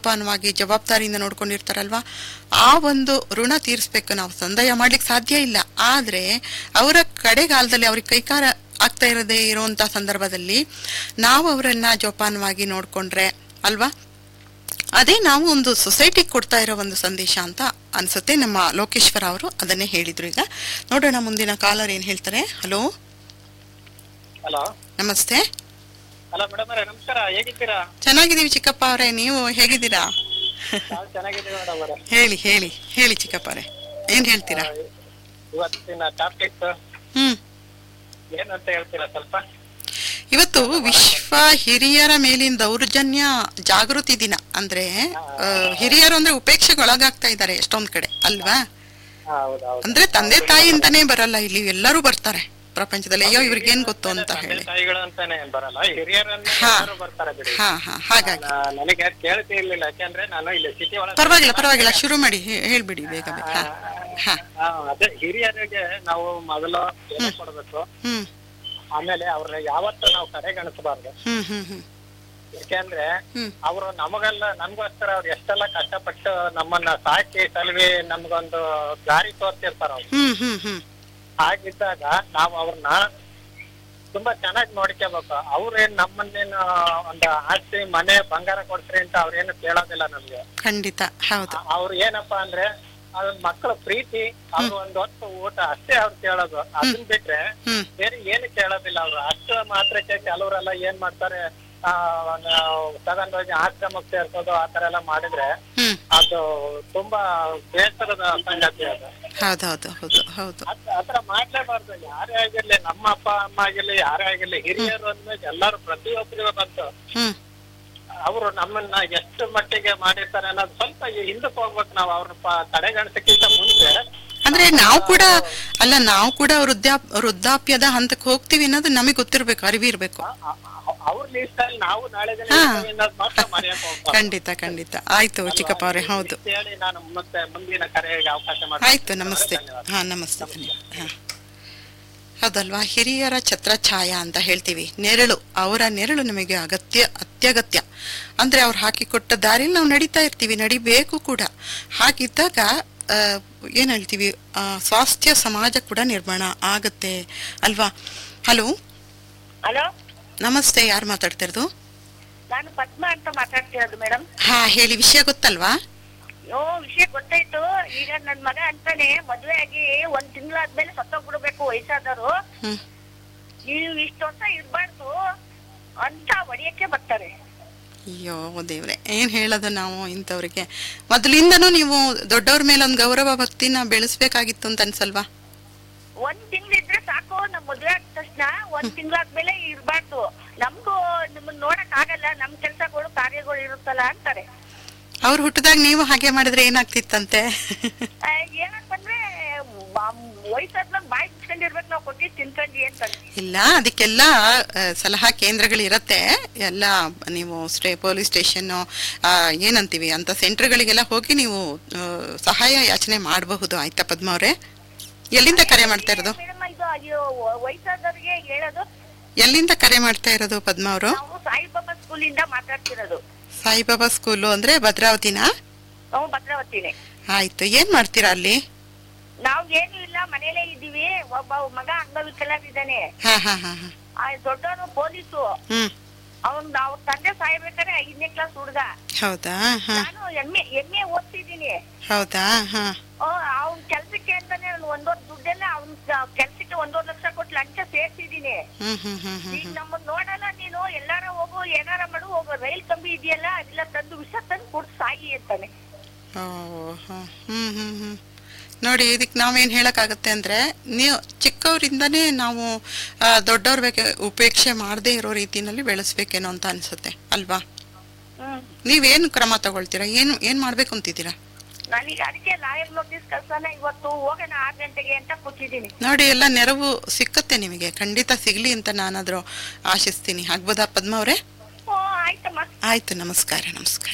ಜೋಪಾನವಾಗಿ ಜವಾಬ್ದಾರಿಯಿಂದ ನೋಡ್ಕೊಂಡಿರ್ತಾರಲ್ವಾ ಆ ಒಂದು ಋಣ ತೀರಿಸ್ಬೇಕು ನಾವು ಸಂದಾಯ ಮಾಡ್ಲಿಕ್ಕೆ ಸಾಧ್ಯ ಇಲ್ಲ ಆದ್ರೆ ಅವರ ಕಡೆಗಾಲದಲ್ಲಿ ಅವ್ರಿಗೆ ಕೈಕಾರ ಆಗ್ತಾ ಇರದೇ ಇರುವಂತ ಸಂದರ್ಭದಲ್ಲಿ ನಾವು ಅವರನ್ನ ಜೋಪಾನವಾಗಿ ನೋಡ್ಕೊಂಡ್ರೆ ಅಲ್ವಾ ಅದೇ ನಾವು ಒಂದು ಸೊಸೈಟಿಗೆ ಕೊಡ್ತಾ ಇರೋ ಒಂದು ಸಂದೇಶ ಅಂತ ಅನ್ಸುತ್ತೆ ನಮ್ಮ ಲೋಕೇಶ್ವರ ಅವರು ಅದನ್ನೇ ಹೇಳಿದ್ರು ಈಗ ನೋಡೋಣ ಮುಂದಿನ ಕಾಲರ್ ಏನ್ ಹೇಳ್ತಾರೆ ಹಲೋ ಹಲೋ ನಮಸ್ತೆ ಹಲೋ ಮೇಡಮ್ ಅವರೇ ನಮಸ್ಕಾರ ಹೇಗಿದ್ದೀರಾ ಚೆನ್ನಾಗಿದ್ದೀವಿ ಚಿಕ್ಕಪ್ಪ ಅವರೇ ನೀವು ಹೇಗಿದ್ದೀರಾ ನಾವು ಚೆನ್ನಾಗಿದ್ದೀವಿ ಮೇಡಮ್ ಅವರೇ ಹೇಳಿ ಹೇಳಿ ಹೇಳಿ ಚಿಕ್ಕಪ್ಪ ಅವರೇ ಏನ್ ಹೇಳ್ತೀರಾ ಇವತ್ತಿನ ಟಾಪಿಕ್ ಹ್ಮ್ ಏನು ಅಂತ ಹೇಳ್ತೀರಾ ಸ್ವಲ್ಪ ಇವತ್ತು ವಿಶ್ವ ಹಿರಿಯರ ಮೇಲಿನ ದೌರ್ಜನ್ಯ ಜಾಗೃತಿ ದಿನ ಅಂದ್ರೆ ಆ, ಹಿರಿಯರು ಅಂದ್ರೆ ಉಪೇಕ್ಷೆಗೆ ಒಳಗಾಗ್ತಾ ಇದ್ದಾರೆ ಎಷ್ಟೊಂದ್ ಕಡೆ ಅಲ್ವಾ ಹಾ, ಹೌದು ಹೌದು ಅಂದ್ರೆ ತಂದೆ ತಾಯಿಯಿಂದಾನೇ ಬರಲ್ಲ ಇಲ್ಲಿ ಎಲ್ಲರೂ ಬರ್ತಾರೆ ಪ್ರಪಂಚದಲ್ಲಿ ಅಯ್ಯೋ ಇವ್ರಿಗೇನ್ ಗೊತ್ತು ಅಂತ ತಂದೆ ಹೇಳಿ ತಾಯಿಗಳು ಅಂತಾನೆ ಏನ್ ಬರಲ್ಲ ಹಿರಿಯರನ್ನ ಹಾ. ಎಲ್ಲರೂ ಬರ್ತಾರೆ ಬಿಡಿ ಹಾ ಹಾ ಹಾಗಾಗಿ ನಾ- ನನಗೆ ಕೇಳ್ತಿ ಇರ್ಲಿಲ್ಲ ಯಾಕೆಂದ್ರೆ ನಾನು ಇಲ್ಲಿ ಸಿಟಿ ಒಳಗೆ ಪರವಾಗಿಲ್ಲ ಪರವಾಗಿಲ್ಲ ಶುರು ಮಾಡಿ ಹೇ- ಹೇಳ್ಬಿಡಿ ಬೇಗ ಬೇಗ ಹಾ ಹಾ ಹಾ, ಅದೇ ಹಿರಿಯರಿಗೆ ನಾವು ಮೊದಲು ಬೆಲೆ ಕೊಡ್ಬೇಕು ಹ್ಮ್ ಆಮೇಲೆ ಅವ್ರನ್ನ ಯಾವತ್ತೂ ನಾವು ಕಡೆಗಣಿಸಬಾರ್ದು ಹ್ಮ್ ಹ್ಮ್ ಹ್ಮ್ ಯಾಕೆಂದ್ರೆ ಹ್ಮ್ ಅವರು ನಮಗೆಲ್ಲ ನಮ್ಗೋಸ್ಕರ ಅವ್ರು ಎಷ್ಟೆಲ್ಲ ಕಷ್ಟಪಟ್ಟು ನಮ್ಮನ್ನ ಸಾಕಿ ಸಲುವಿ ನಮ್ಗೊಂದು ದಾರಿ ತೋರ್ತಿರ್ತಾರ ಅವ್ರು ಹ್ಮ್ ಹ್ಮ್ ಹ್ಮ್ ಹಾಗಿದ್ದಾಗ ನಾವು ಅವ್ರನ್ನ ತುಂಬಾ ಚೆನ್ನಾಗಿ ನೋಡ್ಕೋಬೇಕು ಅವ್ರೇನ್ ನಮ್ಮನ್ನೇನು ಒಂದು ಆಸ್ತಿ ಮನೆ ಬಂಗಾರ ಕೊಡ್ಸ್ರಿ ಅಂತ ಅವ್ರೇನು ಕೇಳೋದಿಲ್ಲ ನಮ್ಗೆ ಖಂಡಿತ ಹೌದು ಆ- ಅವ್ರು ಏನಪ್ಪಾ ಅಂದ್ರೆ ಅವ್ರ ಮಕ್ಕಳ ಪ್ರೀತಿ ಅವ್ರ ಒಂದ್ ಹೊತ್ತು ಊಟ ಅಷ್ಟೇ ಅವ್ರು ಕೇಳೋದು ಅದನ್ ಬಿಟ್ರೆ ಹ್ಮ್ ಬೇರೆ ಏನು ಕೇಳೋದಿಲ್ಲ ಅವ್ರು ಅಷ್ಟು ಮಾತ್ರಕ್ಕೆ ಕೆಲವರೆಲ್ಲ ಏನ್ ಮಾಡ್ತಾರೆ ಆ ನಾವು ತಗೊಂಡೋಗಿ ಆಶ್ರಮಕ್ಕೆ ಸೇರ್ಸೋದು ಆತರ ಎಲ್ಲ ಮಾಡಿದ್ರೆ ಹ್ಮ್ ಅದು ತುಂಬಾ ಬೇಸರದ ಸಂಗತಿ ಅದು ಹೌದೌದು ಹೌದು ಹೌದು ಅದ್- ಆತರ ಮಾಡ್ಲೇಬಾರ್ದು ಯಾರೇ ಆಗಿರ್ಲಿ ನಮ್ಮ ಅಪ್ಪ ಅಮ್ಮ ಆಗಿರ್ಲಿ ಯಾರೇ ಆಗಿರ್ಲಿ ಹಿರಿಯರು ಅಂದ್ಮೇಲೆ ಎಲ್ಲಾರು ಪ್ರತಿಯೊಬ್ಬರಿಗೂ ಬಂತು ಹ್ಮ್ ಅವರು ನಮ್ಮನ್ನ ಎಷ್ಟು ಮಟ್ಟಿಗೆ ಮಾಡಿರ್ತಾರೆ ಅನ್ನೋದು ಸ್ವಲ್ಪ ಈ ಹಿಂದಕ್ಕೆ ಹೋಗ್ಬೇಕು ನಾವು ಅವ್ರನ್ನ ತಡೆಗಣಿಸಕ್ಕಿಂತ ಮುಂಚೆ ಅಂದ್ರೆ ನಾವು ಕೂಡ ಅಲ್ಲ ನಾವು ಕೂಡ ವೃದ್ಧಾಪ್ ವೃದ್ಧಾಪ್ಯದ ಹಂತಕ್ಕೆ ಹೋಗ್ತೀವಿ ಅನ್ನೋದು ನಮಗೆ ಗೊತ್ತಿರ್ಬೇಕು ಅರಿವಿರ್ಬೇಕು ಅವ್ರ ಲೀಸ್ಟಲ್ಲಿ ನಾವು ನಾಳೆ ದಿನ ಹಾ. ಇರ್ತೀವಿ ಅನ್ನೋದು ಮಾತ್ರ ಮರೆಯಕ್ ಹೋಗ್ಬಾರ್ದು ಖಂಡಿತ ಖಂಡಿತ ಆಯ್ತು ಚಿಕ್ಕಪ್ಪ ಅವರೇ ಹೌದು ಇಷ್ಟ್ ಹೇಳಿ ನಾನು ಮತ್ತೆ ಮುಂದಿನ ಕರೆಗೆ ಅವಕಾಶ ಮಾಡಿ ಆಯ್ತು ನಮಸ್ತೆ ಹಾ ನಮಸ್ತೆ ಧನ್ಯವಾದ ಹಾ ಹೌದಲ್ವಾ ಹಿರಿಯರ ಛತ್ರಛಾಯ ಅಂತ ಹೇಳ್ತೀವಿ ನೆರಳು ಅವರ ನೆರಳು ನಮಗೆ ಅಗತ್ಯ ಅತ್ಯಗತ್ಯ ಅಂದ್ರೆ ಅವ್ರು ಹಾಕಿಕೊಟ್ಟ ದಾರಿಲಿ ನಾವು ನಡೀತಾ ಇರ್ತೀವಿ ನಡಿಬೇಕು ಕೂಡ ಹಾಗಿದ್ದಾಗ ಆ, ಏನ್ ಹೇಳ್ತೀವಿ ಆ, ಸ್ವಾಸ್ಥ್ಯ ಸಮಾಜ ಕೂಡ ನಿರ್ಮಾಣ ಆಗತ್ತೆ ಅಲ್ವಾ ಹಲೋ ಹಲೋ ನಮಸ್ತೆ ಯಾರು ಮಾತಾಡ್ತಿರೋದು ನಾನು ಪದ್ಮ ಅಂತ ಮಾತಾಡ್ತಿರೋದು ಮೇಡಮ್ ಹಾ ಹೇಳಿ ವಿಷಯ ಗೊತ್ತಲ್ವಾ ಓ ವಿಷಯ ಗೊತ್ತಾಯ್ತು ಈಗ ನನ್ ಮಗ ಅಂತಾನೆ ಮದ್ವೆ ಆಗಿ ಒಂದ್ ತಿಂಗಳಾದ್ಮೇಲೆ ಸತ್ತೋಗ್ಬಿಡ್ಬೇಕು ವಯಸ್ಸಾದವರು ಹ್ಮ್ ನೀವು ಇಷ್ಟು ವರ್ಷ ಇರ್ಬಾರ್ದು ಅಂತ ಹೊಡಿಯಕ್ಕೆ ಬರ್ತಾರೆ ಅಯ್ಯೋ ದೇವ್ರೆ ಏನ್ ಹೇಳೋದು ನಾವು ಇಂಥವ್ರಿಗೆ ಮೊದಲಿಂದನೂ ನೀವು ದೊಡ್ಡವ್ರ ಮೇಲೆ ಒಂದು ಗೌರವ ಭಕ್ತಿನ ಬೆಳೆಸ್ಬೇಕಾಗಿತ್ತು ಅಂತ ಅನ್ಸಲ್ವಾ ಒಂದ್ ತಿಂಗಳಿದ್ರೆ ಸಾಕು ನಮ್ ಮದ್ವೆ ಆದ ತಕ್ಷಣ ಒಂದ್ ತಿಂಗಳಾದ್ಮೇಲೆ ಇರ್ಬಾರ್ದು ನಮ್ಗೂ ನಿಮ್ಮನ್ ನೋಡಕ್ ಆಗಲ್ಲ ನಮ್ ಕೆಲ್ಸಗಳು ಕಾರ್ಯಗಳು ಇರುತ್ತಲ್ಲ ಅಂತಾರೆ ಅವ್ರು ಹುಟ್ಟಿದಾಗ ನೀವು ಹಾಗೆ ಮಾಡಿದ್ರೆ ಏನಾಗ್ತಿತ್ತಂತೆ ಆ, ಏನಂತಂದ್ರೆ ವಯಸ್ಸಾದ್ಮೇಲೆ ಬಾಯಿ ಬಿಚ್ಕೊಂಡಿರ್ಬೇಕು ನಾವು ಕೊಟ್ಟಿದ್ ತಿನ್ಕೊಂಡಿ ಅಂತಾರೆ ಇಲ್ಲ ಅದಕ್ಕೆಲ್ಲ ಆ, ಸಲಹಾ ಕೇಂದ್ರಗಳು ಇರತ್ತೆ ಎಲ್ಲ ನೀವು ಸ್ಟೇ ಪೊಲೀಸ್ ಸ್ಟೇಷನ್ ಏನಂತೀವಿ ಅಂತ ಸೆಂಟರ್ಗಳಿಗೆಲ್ಲ ಹೋಗಿ ನೀವು ಆ, ಸಹಾಯ ಯಾಚನೆ ಮಾಡಬಹುದು ಆಯ್ತಾ ಪದ್ಮ ಅವ್ರೆ ಎಲ್ಲಿಂದ ಕರೆ ಮಾಡ್ತಾ ಇರೋದು ಮೇಡಮ್ ಇದು ಅಯ್ಯೋ ವಯಸ್ಸಾದವ್ರಿಗೆ ಹೇಳೋದು ಎಲ್ಲಿಂದ ಕರೆ ಮಾಡ್ತಾ ಇರೋದು ಪದ್ಮ ಅವರು ನಾವು ಸಾಯಿಬಾಬಾ ಸ್ಕೂಲಿಂದ ಮಾತಾಡ್ತಿರೋದು ಸಾಯಿಬಾಬಾ ಸ್ಕೂಲು ಅಂದ್ರೆ ಭದ್ರಾವತಿನಾ ನಾವು ಭದ್ರಾವತಿನೇ ಆಯ್ತು ಏನ್ ಮಾಡ್ತೀರಾ ಅಲ್ಲಿ ನಾವ್ ಏನು ಇಲ್ಲ ಮನೇಲೇ ಇದೀವಿ ಒಬ್ಬ ಮಗ ಅಂಗವಿಕಲನಿದ್ದಾನೆ ಹಾ ಹಾ ಹಾ ಹಾ ಆ ದೊಡ್ಡವನು ಪೊಲೀಸು ಹ್ಮ್ ಅವ್ನ್ ಅವ್ರ ತಂದೆ ಸಾಯ್ಬೇಕಾದ್ರೆ ಐದನೇ ಕ್ಲಾಸ್ ಹುಡುಗ ಹೌದಾ ಹಾ ನಾನು ಎಮ್ಮೆ ಎಮ್ಮೆ ಓದ್ತಿದ್ದೀನಿ ಹೌದಾ ಹಾ ಅವ್ನ್ ಕೆಲ್ಸಕ್ಕೆ ಅಂತಾನೆ ಅವ್ನ್ ಒಂದೊಂದ್ ದುಡ್ಡೆಲ್ಲ ಅವ್ನ್ ಕೆಲ್ಸಕ್ಕೆ ಒಂದೊಂದ್ ಲಕ್ಷ ಕೊಟ್ಟು ಲಂಚ ಸೇರ್ಸಿದೀನಿ ಹ್ಮ್ ಹ್ಮ್ ಹ್ಮ್ ಹ್ಮ್ ಈಗ ನಮ್ಮನ್ ನೋಡಲ್ಲ ನೀನು ಎಲ್ಲಾರ ಹೋಗು ಏನಾರ ಮಾಡು ಹೋಗು ರೈಲ್ ಕಂಬಿ ಇದೆಯಲ್ಲ ಅದೆಲ್ಲ ತಂದು ವಿಷ ತಂದು ಕುಡ್ದು ಸಾಯಿ ಅಂತಾನೆ ಓ ಹ. ಹ್ಮ್ ಹ್ಮ್ ಹ್ಮ್ ನೋಡಿ ಇದಕ್ಕೆ ನಾವೇನ್ ಹೇಳಕ್ಕಾಗತ್ತೆ ಅಂದ್ರೆ ನೀವು ಚಿಕ್ಕವರಿಂದನೇ ನಾವು ಆ, ದೊಡ್ಡವ್ರ ಬಗ್ಗೆ ಉಪೇಕ್ಷೆ ಮಾಡದೇ ಇರೋ ರೀತಿನಲ್ಲಿ ಬೆಳೆಸ್ಬೇಕೇನೋ ಅಂತ ಅನ್ಸುತ್ತೆ ಅಲ್ವಾ ಹ್ಮ್ ನೀವೇನು ಕ್ರಮ ತಗೊಳ್ತೀರಾ ಏನು ಏನ್ ಮಾಡ್ಬೇಕು ಅಂತಿದ್ದೀರಾ ನಾನೀಗ ಅದಕ್ಕೆ ಲಾಯರ್ ನೋಟಿಸ್ ಕಳ್ಸೋಣ ಇವತ್ತು ಹೋಗೋಣ ಆರ್ ಗಂಟೆಗೆ ಅಂತ ಕೂತಿದ್ದೀನಿ ನೋಡಿ ಎಲ್ಲ ನೆರವು ಸಿಕ್ಕತ್ತೆ ನಿಮಗೆ ಖಂಡಿತ ಸಿಗ್ಲಿ ಅಂತ ನಾನಾದ್ರೂ ಆಶಿಸ್ತೀನಿ ಆಗ್ಬೋದಾ ಪದ್ಮ ಅವರೇ ಓ ಆಯ್ತಮ್ಮ ಆಯ್ತು ನಮಸ್ಕಾರ ನಮಸ್ಕಾರ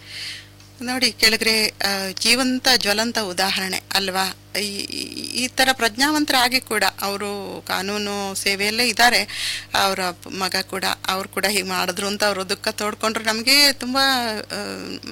ನೋಡಿ ಕೆಳಗರೆ ಆ, ಜೀವಂತ ಜ್ವಲಂತ ಉದಾಹರಣೆ ಅಲ್ವಾ ಈ ಈ- ಈ ತರ ಪ್ರಜ್ಞಾವಂತರಾಗಿ ಕೂಡ ಅವರು ಕಾನೂನು ಸೇವೆಯಲ್ಲೇ ಇದ್ದಾರೆ ಅವರ ಮಗ ಕೂಡ ಅವ್ರು ಕೂಡ ಹೀಗೆ ಮಾಡಿದ್ರು ಅಂತ ಅವರು ದುಃಖ ತೋಡ್ಕೊಂಡ್ರು ನಮಗೆ ತುಂಬಾ ಆ,